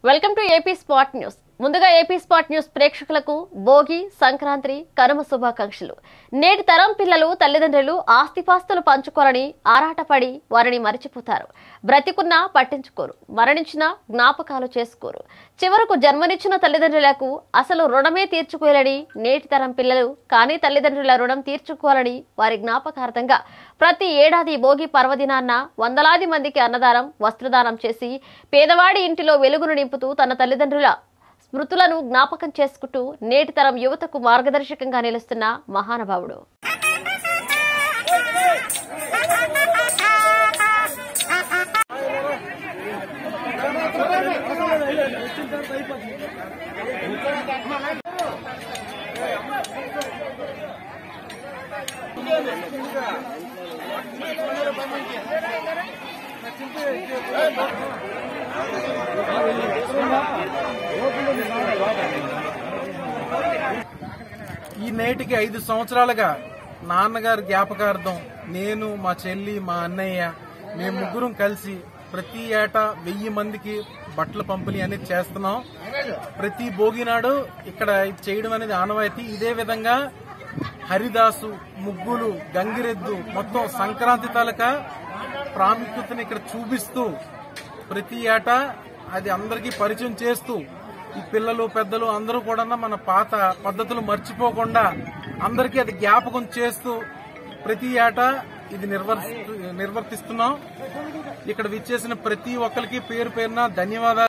welcome to AP spot news ముందుగా AP spot news ప్రేక్షకులకు భోగి సంక్రాంతి కనుమ శుభాకాంక్షలు నేటి తరం పిల్లలు తల్లిదండ్రులు ఆస్తిపాస్తులు పంచుకోరని ఆరాటపడి వారిని మరిచిపోతారు బ్రతికున్నా పట్టించుకోరు మరణించినా జ్ఞాపకాలు చేసుకోరు చివరకు జన్మనిచ్చిన తల్లిదండ్రులకు అసలు రుణమే తీర్చుకోలేని నేటి తరం పిల్లలు కానీ తల్లిదండ్రుల రుణం తీర్చుకోవాలని వారి జ్ఞాపకార్థంగా ప్రతి ఏడాది భోగి పర్వదినాన్న వందలాది మందికి అన్నదానం వస్త్రదానం చేసి పేదవాడి ఇంటిలో వెలుగును నింపుతూ తన తల్లిదండ్రుల స్మృతులను జ్ఞాపకం చేసుకుంటూ నేటి తరం యువతకు మార్గదర్శకంగా నిలుస్తున్న మహానుభావుడు ఈ నేటికి ఐదు సంవత్సరాలుగా నాన్నగారి జ్ఞాపకార్థం నేను మా చెల్లి మా అన్నయ్య మేము ముగ్గురం కలిసి ప్రతి ఏటా వెయ్యి మందికి బట్టల పంపిణీ అనేది చేస్తున్నాం ప్రతి భోగి నాడు ఇక్కడ ఇది చేయడం అనేది ఆనవాయితీ ఇదే విధంగా హరిదాసు ముగ్గులు గంగిరెద్దు మొత్తం సంక్రాంతి తాలూకా ప్రాముఖ్యతను ఇక్కడ చూపిస్తూ ప్రతి ఏటా అది అందరికీ పరిచయం చేస్తూ ఈ పిల్లలు పెద్దలు అందరూ కూడా మన పాత పద్ధతులు మర్చిపోకుండా అందరికీ అది జ్ఞాపకం చేస్తూ ప్రతి ఏటా ఇది నిర్వర్తి నిర్వర్తిస్తున్నాం ఇక్కడ విచ్చేసిన ప్రతి ఒక్కరికి పేరు పేరున ధన్యవాదాలు